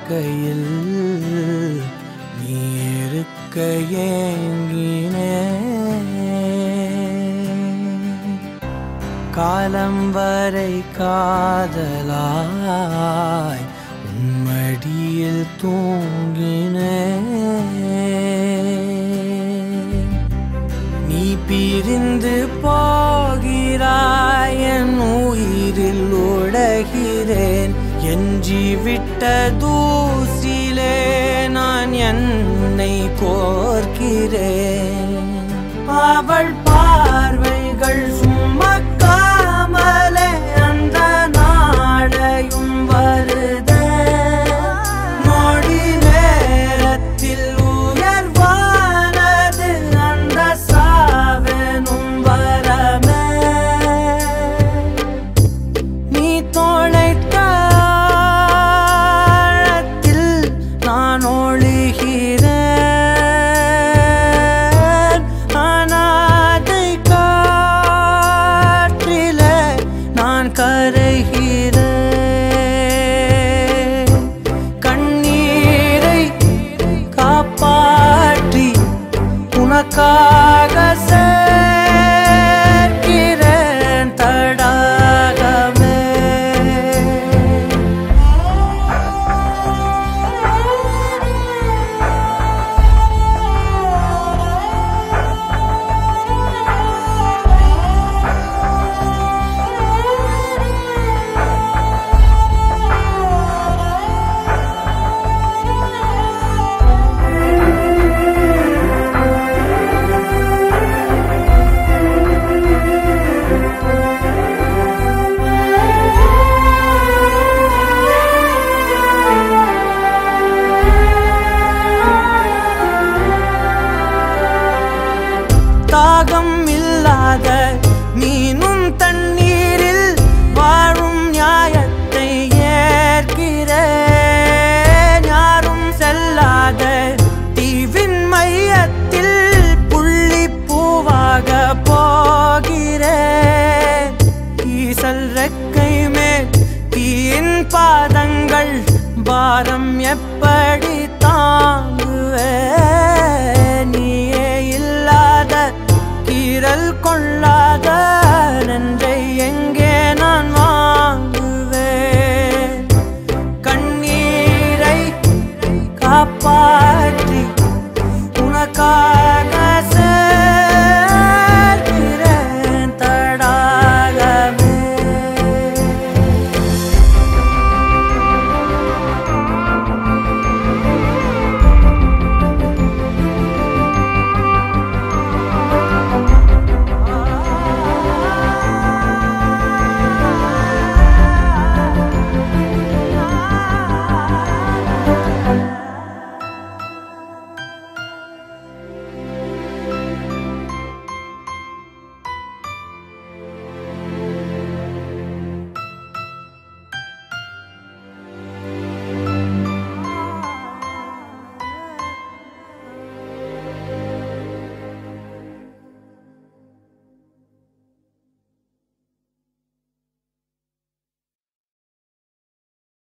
வாழ்க்கையில் நீ இருக்க ஏங்கினேன் காலம் வரை காதலாய் உன்மடியில் தூங்கினேன் நீ பிரிந்து போகிறாய் என் உயிரில் உடைகிறேன் எஞ்சி விட்ட தூசிலே நான் என்னை கோர்க்கிறேன் அவள் பார்வைகள் சுமக்காமலே அந்த நாடையும் வருதே நொடி நேரத்தில் உயர்வானது அந்த சாவெனும் வரமே நீ தொலைத்த ஆழத்தில் நான் ஒழுகிறேன் அனாதை காற்றிலே நான் கரைகிறேன் கண்ணீரை காப்பாற்றி உனக்காக சேர்க்கிறேன் தடாகமே தாகம் இல்லாத மீனும் தண்ணீரில் வாழும் நியாயத்தை ஏற்கிறேன் யாரும் செல்லாத தீவின் மையத்தில் புள்ளி பூவாக போகிறேன் ஈசல் ரெக்கை மேல் தீயின் பாதங்கள் பாரம் எப்படி தாங்குவேன் நீயே இல்லாத கீரல் கொள்ளாத நன்றை எங்கே நான் வாங்குவேன் கண்ணீரை காப்பாற்றி உனக்காக